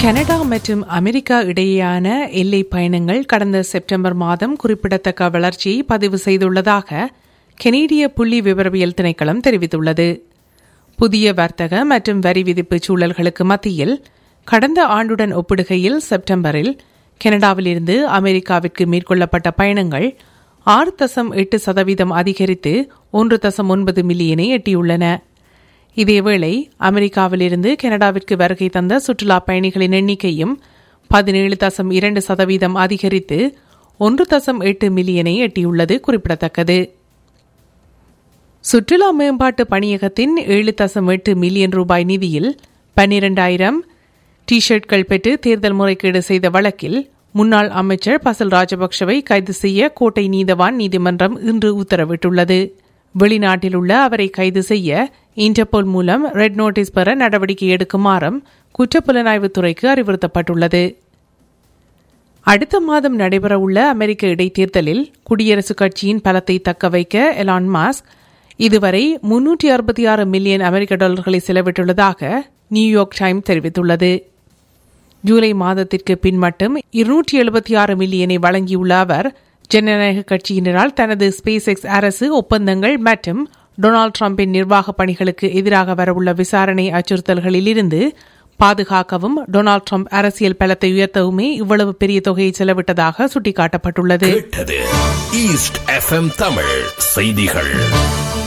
Canada மற்றும் America இடையேயான எல்லை பயணங்கள் கடந்த செப்டம்பர் மாதம் குறிப்பிடத்தக்க வளர்ச்சியை பதிவு செய்துள்ளதாக கெனடிய புள்ளி விவரவியல் திணைக்களம் தெரிவித்துள்ளது புதிய வர்த்தக மற்றும் வரி விதிப்பு சூழல்களுக்கு மத்தியில் கடந்த ஆண்டுடன் ஒப்பிடுகையில் செப்டம்பரில் கனடாவிலிருந்து அமெரிக்காவிற்கு மேற்கொள்ளப்பட்ட பயணங்கள் ஆறு தசம் எட்டு சதவீதம் அதிகரித்து ஒன்று தசம் ஒன்பது மில்லியனை எட்டியுள்ளன இதேவேளை அமெரிக்காவிலிருந்து கனடாவிற்கு வருகை தந்த சுற்றுலா பயணிகளின் எண்ணிக்கையும் பதினேழு தசம் இரண்டு சதவீதம் அதிகரித்து ஒன்று தசம் எட்டு மில்லியனை எட்டியுள்ளது குறிப்பிடத்தக்கது சுற்றுலா மேம்பாட்டு பணியகத்தின் ஏழு தசம் எட்டு மில்லியன் ரூபாய் நிதியில் பன்னிரண்டாயிரம் டி ஷர்ட்கள் பெற்று தேர்தல் முறைகேடு செய்த வழக்கில் முன்னாள் அமைச்சர் பசல் ராஜபக்சவை கைது செய்ய கோட்டை நீதவான் நீதிமன்றம் இன்று உத்தரவிட்டுள்ளது வெளிநாட்டில் உள்ள அவரை கைது செய்ய இன்டர்போல் மூலம் ரெட் நோட்டீஸ் பெற நடவடிக்கை எடுக்குமாறும் குற்றப்புலனாய்வுத்துறைக்கு அறிவுறுத்தப்பட்டுள்ளது அடுத்த மாதம் நடைபெறவுள்ள அமெரிக்க இடைத்தேர்தலில் குடியரசுக் கட்சியின் பலத்தை தக்கவைக்க எலான் மாஸ்க் இதுவரை முன்னூற்றி அறுபத்தி ஆறு மில்லியன் அமெரிக்க டாலர்களை செலவிட்டுள்ளதாக நியூயார்க் டைம் தெரிவித்துள்ளது ஜூலை மாதத்திற்கு பின் மட்டும் இருநூற்றி எழுபத்தி ஆறு மில்லியனை வழங்கியுள்ள அவர் ஜனநாயக கட்சியினரால் தனது ஸ்பேஸ் எக்ஸ் அரசு ஒப்பந்தங்கள் மற்றும் டொனால்டு டிரம்பின் நிர்வாக பணிகளுக்கு எதிராக வரவுள்ள விசாரணை அச்சுறுத்தல்களில் இருந்து பாதுகாக்கவும் டொனால்டு டிரம்ப் அரசியல் பலத்தை உயர்த்தவுமே இவ்வளவு பெரிய தொகையை செலவிட்டதாக சுட்டிக்காட்டப்பட்டுள்ளது கேட்டது ஈஸ்ட் எஃப்எம் தமிழ் செய்திகள்